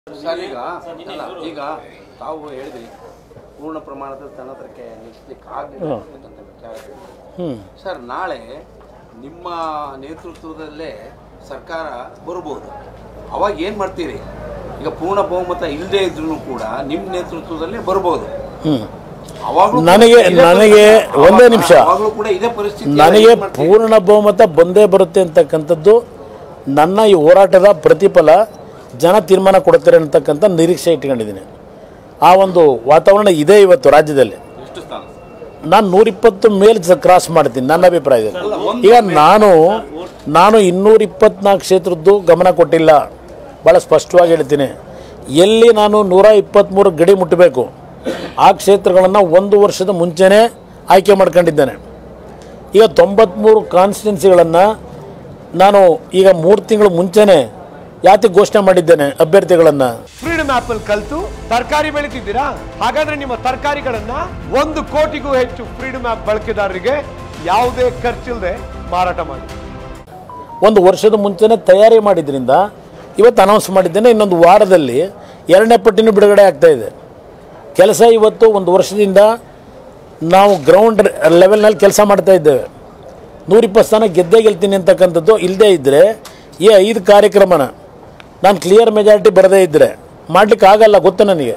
Sir ಈಗ ಅಲ್ಲ ಈಗ ತಾವು ಹೇಳಿದ್ರಿ ಪೂರ್ಣ ಪ್ರಮಾಣದ ತನ್ನತ್ರಕ್ಕೆ ನಿಲ್ಲಿಸ್ಲಿಕ್ಕೆ ಆಗಲಿಲ್ಲ ಅಂತ ವಿಚಾರ ಹೇಳಿದ್ರಿ. ಹ್ಞೂ ಸರ್ ನಾಳೆ ನಿಮ್ಮ ನೇತೃತ್ವದಲ್ಲೇ ಸರ್ಕಾರ ಬರ್ಬೋದು ಅವಾಗ ಏನು ಮಾಡ್ತೀರಿ ಈಗ ಪೂರ್ಣ ಬಹುಮತ ಇಲ್ಲದೆ ಇದ್ರೂ ಕೂಡ ನಿಮ್ಮ ನೇತೃತ್ವದಲ್ಲೇ ಬರ್ಬೋದು ಹ್ಞೂ ಅವಾಗಲೂ ಕೂಡ ನನಗೆ ಇದೇ ನನಗೆ ಪರಿಸ್ಥಿತಿ- ಒಂದೇ ಅವಾಗ- ನಿಮಿಷ ಅವಾಗಲೂ ಕೂಡ ಇದೇ ಪರಿಸ್ಥಿತಿ ನನಗೆ ಏನ್ ಮಾಡ್ತೀರಿ? ಪೂರ್ಣ ಬಹುಮತ ಬಂದೇ ಬರುತ್ತೆ ಅಂತಕ್ಕಂಥದ್ದು ನನ್ನ ಈ ಹೋರಾಟದ ಪ್ರತಿಫಲ ಜನ ತೀರ್ಮಾನ ಕೊಡ್ತಾರೆ ಅಂತಕ್ಕಂಥ ನಿರೀಕ್ಷೆ ಇಟ್ಕೊಂಡಿದ್ದೀನಿ ಆ ಒಂದು ವಾತಾವರಣ ಇದೆ ಇವತ್ತು ರಾಜ್ಯದಲ್ಲಿ ಎಷ್ಟು ಸ್ಥಾನ ನಾನು ನೂರಿಪ್ಪತ್ತು ಮೇಲೆ ಕ್ರಾಸ್ ಮಾಡ್ತೀನಿ ನನ್ನ ಅಭಿಪ್ರಾಯದಲ್ಲಿ ಈಗ ನಾನು ನಾನು ಇನ್ನೂರ ಇಪ್ಪತ್ನಾಲ್ಕು ಕ್ಷೇತ್ರದ್ದು ಗಮನ ಕೊಟ್ಟಿಲ್ಲ ಭಾಳ ಸ್ಪಷ್ಟವಾಗಿ ಹೇಳ್ತೀನಿ ಎಲ್ಲಿ ನಾನು ನೂರ ಇಪ್ಪತ್ತ್ಮೂರು ಗಡಿ ಮುಟ್ಟಬೇಕು ಆ ಕ್ಷೇತ್ರಗಳನ್ನು ಒಂದು ವರ್ಷದ ಮುಂಚೆನೇ ಆಯ್ಕೆ ಮಾಡ್ಕೊಂಡಿದ್ದೇನೆ ಈಗ ತೊಂಬತ್ತ್ಮೂರು ಕಾನ್ಸ್ಟಿಟ್ಯೂನ್ಸಿಗಳನ್ನು ನಾನು ಈಗ ಮೂರು ತಿಂಗಳು ಮುಂಚೆನೇ ಯಾತಿ ಘೋಷಣೆ ಮಾಡಿದ್ದೇನೆ ಅಭ್ಯರ್ಥಿಗಳನ್ನು ಫ್ರೀಡಮ್ ಆಪ್ ಅಲ್ಲಿ ಕಲ್ತು ತರಕಾರಿ ಬೆಳಿತಿದ್ದೀರಾ ಹಾಗಾದ್ರೆ ನಿಮ್ಮ ತರಕಾರಿಗಳನ್ನ ಒಂದು ಕೋಟಿಗೂ ಹೆಚ್ಚು ಫ್ರೀಡಮ್ ಆಪ್ ಬಳಕೆದಾರರಿಗೆ ಯಾವುದೇ ಖರ್ಚಿಲ್ಲದೆ ಮಾರಾಟ ಮಾಡಿ ಒಂದು ವರ್ಷದ ಮುಂಚೆನೇ ತಯಾರಿ ಮಾಡಿದ್ರಿಂದ ಇವತ್ತು ಅನೌನ್ಸ್ ಮಾಡಿದ್ದೇನೆ ಇನ್ನೊಂದು ವಾರದಲ್ಲಿ ಎರಡನೇ ಪಟ್ಟಿನೂ ಬಿಡುಗಡೆ ಆಗ್ತಾ ಇದೆ ಕೆಲಸ ಇವತ್ತು ಒಂದು ವರ್ಷದಿಂದ ನಾವು ಗ್ರೌಂಡ್ ಲೆವೆಲ್ನಲ್ಲಿ ಕೆಲಸ ಮಾಡ್ತಾ ಇದ್ದೇವೆ ನೂರಿಪ್ಪತ್ತು ಸ್ಥಾನ ಗೆದ್ದೇ ಗೆಲ್ತೀನಿ ಅಂತಕ್ಕಂಥದ್ದು ಇಲ್ಲದೇ ಇದ್ದರೆ ಈ ಐದು ಕಾರ್ಯಕ್ರಮನ ನಾನು ಕ್ಲಿಯರ್ ಮೆಜಾರಿಟಿ ಬರದೇ ಇದ್ದರೆ ಮಾಡಲಿಕ್ಕೆ ಆಗಲ್ಲ ಗೊತ್ತು ನನಗೆ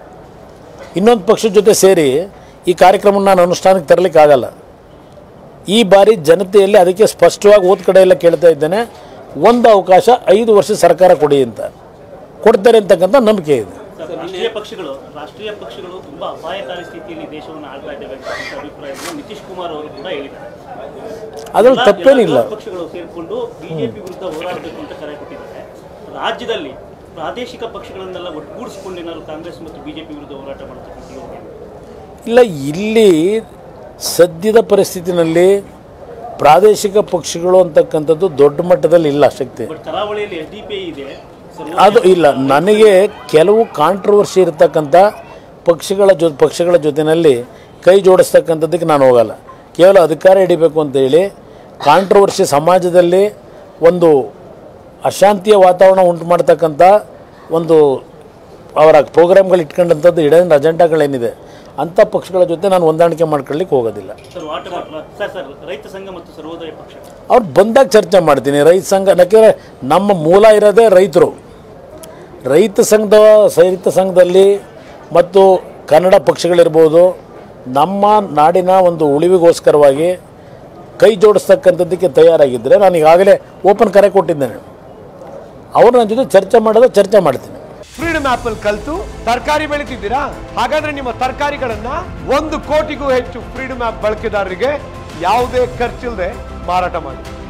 ಇನ್ನೊಂದು ಪಕ್ಷದ ಜೊತೆ ಸೇರಿ ಈ ಕಾರ್ಯಕ್ರಮನ ನಾನು ಅನುಷ್ಠಾನಕ್ಕೆ ತರಲಿಕ್ಕೆ ಆಗಲ್ಲ ಈ ಬಾರಿ ಜನತೆಯಲ್ಲಿ ಅದಕ್ಕೆ ಸ್ಪಷ್ಟವಾಗಿ ಓದ್ ಕಡೆ ಎಲ್ಲ ಕೇಳ್ತಾ ಇದ್ದೇನೆ ಒಂದು ಅವಕಾಶ ಐದು ವರ್ಷ ಸರ್ಕಾರ ಕೊಡಿ ಅಂತ ಕೊಡ್ತಾರೆ ಅಂತಕ್ಕಂಥ ನಂಬಿಕೆ ಇದೆ ಸರ್, ರಾಷ್ಟ್ರೀಯ ಪಕ್ಷಗಳು ರಾಷ್ಟ್ರೀಯ ಪಕ್ಷಗಳು ತುಂಬಾ ಅಪಾಯಕಾರಿ ಸ್ಥಿತಿಯಲ್ಲಿ ದೇಶವನ್ನು ಆಳ್ತಾ ಇದ್ದೇವೆ ಅಂತ ಅಭಿಪ್ರಾಯವನ್ನು ನಿತೀಶ್ ಕುಮಾರ್ ಅವರು ಕೂಡ ಹೇಳಿದ್ದಾರೆ ಅದ್ರಲ್ಲಿ ಎಲ್ಲ- ತಪ್ಪೇನಿಲ್ಲ ಎಲ್ಲ ಪಕ್ಷಗಳು ಸೇರಿಕೊಂಡು ಬಿಜೆಪಿ ವಿರುದ್ಧ ಹೋರಾಡಬೇಕು ಅಂತ ಕರೆ ಕೊಟ್ಟಿದ್ದಾರೆ ರಾಜ್ಯದಲ್ಲಿ ಪ್ರಾದೇಶಿಕ ಪಕ್ಷಗಳನ್ನೆಲ್ಲ ಒಟ್ಟುಗೂಡಿಸಿಕೊಂಡು ಏನಾದ್ರು ಕಾಂಗ್ರೆಸ್ ಮತ್ತು ಬಿಜೆಪಿ ವಿರುದ್ಧ ಹೋರಾಟ ಮಾಡತಕ್ಕಂಥ ಯೋಜನೆ ಇಲ್ಲ ಇಲ್ಲಿ ಸದ್ಯದ ಪರಿಸ್ಥಿತಿನಲ್ಲಿ ಪ್ರಾದೇಶಿಕ ಪಕ್ಷಗಳು ಅಂತಕ್ಕಂಥದ್ದು ದೊಡ್ಡ ಮಟ್ಟದಲ್ಲಿ ಇಲ್ಲ ಶಕ್ತಿ ಬಟ್ ಕರಾವಳಿಯಲ್ಲಿ ಎಸ್ ಡಿ ಪಿ ಐ ಇದೆ ಸರ್ವ- ಅದು ಇಲ್ಲ ನನಗೆ ಕೆಲವು ಕಾಂಟ್ರವರ್ಸಿ ಇರತಕ್ಕಂಥ ಪಕ್ಷಗಳ ಜೊ ಪಕ್ಷಗಳ ಜೊತೆಯಲ್ಲಿ ಕೈ ಜೋಡಿಸ್ತಕ್ಕಂಥದ್ದಕ್ಕೆ ನಾನು ಹೋಗಲ್ಲ ಕೇವಲ ಅಧಿಕಾರ ಹಿಡಿಬೇಕು ಅಂತೇಳಿ ಕಾಂಟ್ರವರ್ಸಿ ಸಮಾಜದಲ್ಲಿ ಒಂದು ಅಶಾಂತಿಯ ವಾತಾವರಣ ಉಂಟು ಮಾಡ್ತಕ್ಕಂಥ ಒಂದು ಅವರ ಪ್ರೋಗ್ರಾಮ್ಗಳು ಇಟ್ಕೊಂಡಂಥದ್ದು ಇಡನ್ ಅಜೆಂಡಾಗಳೇನಿದೆ ಅಂಥ ಪಕ್ಷಗಳ ಜೊತೆ ನಾನು ಹೊಂದಾಣಿಕೆ ಮಾಡ್ಕೊಳ್ಳಿಕ್ಕೆ ಹೋಗೋದಿಲ್ಲ ಸರ್ ವಾಟ ಸರ್ ಸರ್ ರೈತ ಸಂಘ ಮತ್ತು ಸರ್ವೋದಯ ಪಕ್ಷ ಅವ್ರು ಬಂದಾಗ ಚರ್ಚೆ ಮಾಡ್ತೀನಿ ರೈತ ಸಂಘ ಯಾಕೆಂದರೆ ನಮ್ಮ ಮೂಲ ಇರೋದೇ ರೈತರು ರೈತ ಸಂಘದ ರೈತ ಸಂಘದಲ್ಲಿ ಮತ್ತು ಕನ್ನಡ ಪಕ್ಷಗಳಿರ್ಬೋದು ನಮ್ಮ ನಾಡಿನ ಒಂದು ಉಳಿವಿಗೋಸ್ಕರವಾಗಿ ಕೈ ಜೋಡಿಸ್ತಕ್ಕಂಥದ್ದಕ್ಕೆ ತಯಾರಾಗಿದ್ದರೆ ನಾನು ಈಗಾಗಲೇ ಓಪನ್ ಕರೆ ಕೊಟ್ಟಿದ್ದೇನೆ ಅವ್ರು ನನ್ನ ಜೊತೆ ಚರ್ಚೆ ಮಾಡೋದು ಚರ್ಚೆ ಮಾಡ್ತೀನಿ ಫ್ರೀಡಮ್ ಆಪ್ ಅಲ್ಲಿ ಕಲ್ತು ತರಕಾರಿ ಬೆಳಿತಿದ್ದೀರಾ ಹಾಗಾದ್ರೆ ನಿಮ್ಮ ತರಕಾರಿಗಳನ್ನ ಒಂದು ಕೋಟಿಗೂ ಹೆಚ್ಚು ಫ್ರೀಡಮ್ ಆಪ್ ಬಳಕೆದಾರರಿಗೆ ಯಾವುದೇ ಖರ್ಚಿಲ್ಲದೆ ಮಾರಾಟ ಮಾಡಿ